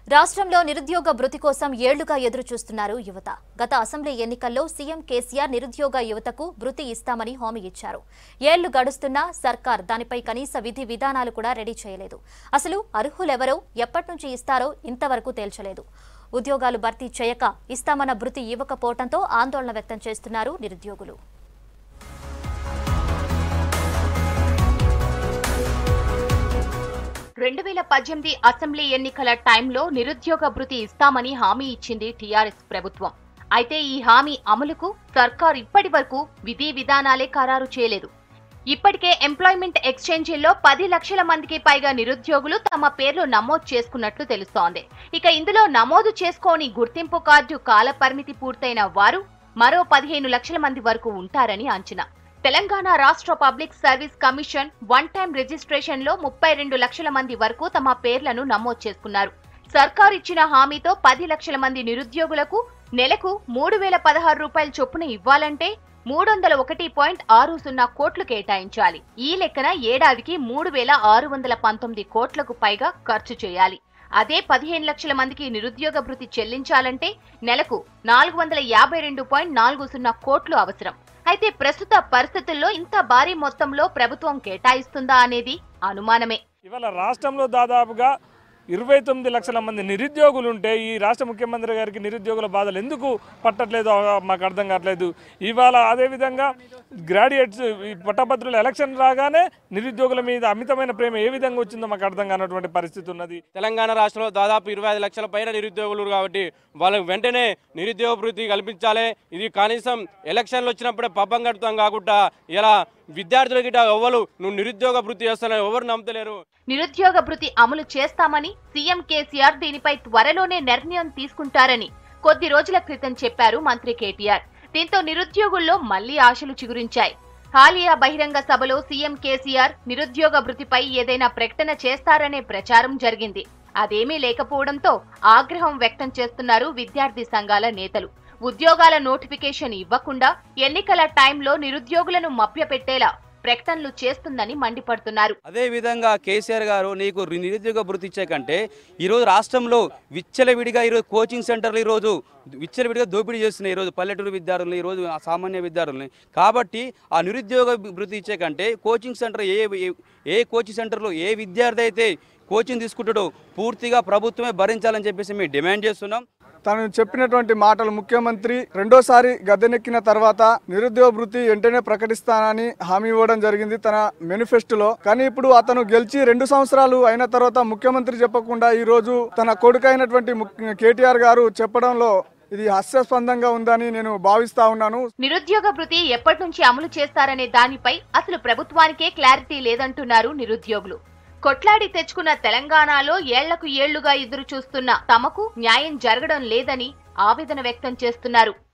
రాష్ట్రంలో నిరుద్యోగ భృతి కోసం ఏళ్లుగా ఎదురు చూస్తున్నారు యువత గత అసెంబ్లీ ఎన్నికల్లో సీఎం కేసీఆర్ నిరుద్యోగ యువతకు భృతి ఇస్తామని హామీ ఇచ్చారు ఏళ్లు గడుస్తున్నా సర్కార్ దానిపై కనీస విధి విధానాలు కూడా రెడీ చేయలేదు అసలు అర్హులెవరో ఎప్పటి నుంచి ఇస్తారో ఇంతవరకు తేల్చలేదు ఉద్యోగాలు భర్తీ చేయక ఇస్తామన్న భృతి ఇవ్వకపోవడంతో ఆందోళన వ్యక్తం చేస్తున్నారు నిరుద్యోగులు రెండు వేల పద్దెనిమిది అసెంబ్లీ ఎన్నికల టైంలో నిరుద్యోగ భృతి ఇస్తామని హామీ ఇచ్చింది టీఆర్ఎస్ ప్రభుత్వం అయితే ఈ హామీ అమలుకు సర్కార్ ఇప్పటి వరకు విధి విధానాలే ఖరారు చేయలేదు ఇప్పటికే ఎంప్లాయ్మెంట్ ఎక్స్చేంజీల్లో పది లక్షల మందికి పైగా నిరుద్యోగులు తమ పేర్లు నమోదు చేసుకున్నట్లు తెలుస్తోంది ఇక ఇందులో నమోదు చేసుకోని గుర్తింపు కార్డు కాల పరిమితి పూర్తయిన వారు మరో పదిహేను లక్షల మంది వరకు ఉంటారని అంచనా తెలంగాణ రాష్ట్ర public service commission one time registration లో ముప్పై రెండు లక్షల మంది వరకు తమ పేర్లను నమోదు చేసుకున్నారు సర్కార్ ఇచ్చిన హామీతో పది లక్షల మంది నిరుద్యోగులకు నెలకు మూడు వేల పదహారు రూపాయల చొప్పున ఇవ్వాలంటే మూడు వందల ఒకటి పాయింట్ ఆరు సున్నా కోట్లు కేటాయించాలి ఈ లెక్కన ఏడాదికి మూడు వేల ఆరు వందల పంతొమ్మిది కోట్లకు పైగా ఖర్చు చేయాలి అదే పదిహేను లక్షల మందికి నిరుద్యోగ భృతి చెల్లించాలంటే నెలకు నాలుగు వందల యాభై రెండు పాయింట్ నాలుగు సున్నా కోట్లు అవసరం అయితే ప్రస్తుత పరిస్థితుల్లో ఇంత భారీ మొత్తంలో ప్రభుత్వం కేటాయిస్తుందా అనేది అనుమానమే ఇవాళ రాష్ట్రంలో దాదాపుగా ఇరవై తొమ్మిది లక్షల మంది నిరుద్యోగులు ఉంటే ఈ రాష్ట్ర ముఖ్యమంత్రి గారికి నిరుద్యోగుల బాధలు ఎందుకు పట్టట్లేదు మాకు అర్థం కావట్లేదు ఇవాళ అదేవిధంగా గ్రాడ్యుయేట్స్ ఈ పట్టభద్రుల ఎలక్షన్ రాగానే నిరుద్యోగుల మీద అమితమైన ప్రేమ ఏ విధంగా వచ్చిందో మాకు అర్థం కానటువంటి పరిస్థితి ఉన్నది తెలంగాణ రాష్ట్రంలో దాదాపు ఇరవై ఐదు లక్షల పైన నిరుద్యోగులు కాబట్టి వాళ్ళకి వెంటనే నిరుద్యోగ భృతి కల్పించాలి ఇది కనీసం ఎలక్షన్లు వచ్చినప్పుడే పబ్బం కడతాం కాకుండా ఇలా విద్యార్థుల గిట్ట ఎవ్వరు నువ్వు నిరుద్యోగ భృతి చేస్తానని ఎవరు నమ్మతలేరు నిరుద్యోగ భృతి అమలు చేస్తామని సీఎం కేసీఆర్ దీనిపై త్వరలోనే నిర్ణయం తీసుకుంటారని కొద్ది రోజుల క్రితం చెప్పారు మంత్రి కేటీఆర్ దీంతో నిరుద్యోగుల్లో మళ్లీ ఆశలు చిగురించాయి హాలియా బహిరంగ సభలో సీఎం కేసీఆర్ నిరుద్యోగ భృతిపై ఏదైనా ప్రకటన చేస్తారనే ప్రచారం జరిగింది అదేమీ లేకపోవడంతో ఆగ్రహం వ్యక్తం చేస్తున్నారు విద్యార్థి సంఘాల నేతలు ఉద్యోగాల నోటిఫికేషన్ ఇవ్వకుండా ఎన్నికల టైంలో నిరుద్యోగులను మభ్యపెట్టేలా ప్రకటనలు చేస్తుందని మండిపడుతున్నారు అదే విధంగా కేసీఆర్ గారు నీకు రి- నిరుద్యోగ భృతి ఇచ్చే కంటే ఈరోజు రాష్ట్రంలో విచ్చలవిడిగా ఈరోజు కోచింగ్ సెంటర్లు ఈరోజు విచ్చలవిడిగా దోపిడీ చేస్తున్నాయి ఈరోజు పల్లెటూరు విద్యార్థులను ఈరోజు ఆ సామాన్య విద్యార్థులని కాబట్టి ఆ నిరుద్యోగ భృతి ఇచ్చే కంటే కోచింగ్ సెంటర్ ఏ ఏ- ఏ కోచింగ్ సెంటర్లో ఏ విద్యార్థి అయితే కోచింగ్ తీసుకుంటాడో పూర్తిగా ప్రభుత్వమే భరించాలని చెప్పేసి మేము డిమాండ్ చేస్తున్నాం తను చెప్పినటువంటి మాటలు ముఖ్యమంత్రి రెండోసారి గద్దెనెక్కిన తర్వాత నిరుద్యోగ భృతి వెంటనే ప్రకటిస్తానని హామీ ఇవ్వడం జరిగింది తన మేనిఫెస్టోలో కానీ ఇప్పుడు అతను గెలిచి రెండు సంవత్సరాలు అయిన తర్వాత ముఖ్యమంత్రి చెప్పకుండా ఈ రోజు తన కొడుకైనటువంటి ముఖ్య- కేటీఆర్ గారు చెప్పడంలో ఇది హాస్యాస్పందంగా ఉందని నేను భావిస్తా ఉన్నాను నిరుద్యోగ భృతి ఎప్పటి నుంచి అమలు చేస్తారనే దానిపై అసలు ప్రభుత్వానికే క్లారిటీ లేదంటున్నారు నిరుద్యోగులు కొట్లాడి తెచ్చుకున్న తెలంగాణలో ఏళ్లకు ఏళ్లుగా ఎదురు చూస్తున్న తమకు న్యాయం జరగడం లేదని ఆవేదన వ్యక్తం చేస్తున్నారు